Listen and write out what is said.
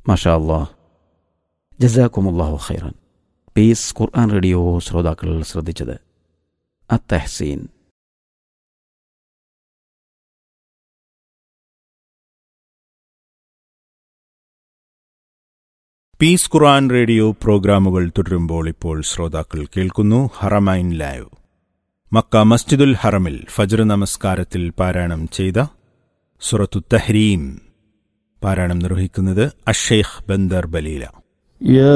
മഷാ അല്ലാ ജസാക്കുമുല്ലാഹു ഖൈറൻ പീസ് ഖുർആൻ റേഡിയോ ശ്രോതാക്കൾ ശ്രദ്ധിച്ചത് അത്തഹ്സീൻ പീസ് ഖുർആൻ റേഡിയോ പ്രോഗ്രാമുകൾ തുടരുമ്പോൾ ഇപ്പോൾ ശ്രോതാക്കൾ കേൾക്കുന്നു ഹറമൈൻ ലൈവ് മക്ക മസ്ജിദുൽ ഹറമിൽ ഫജ്ർ നമസ്കാരത്തിൽ പാരായണം ചെയ്ത സുറത്തു തഹ്രീം പാരായണം നിർവഹിക്കുന്നത് അഷേഖ് ബന്ദർ ബലീല يا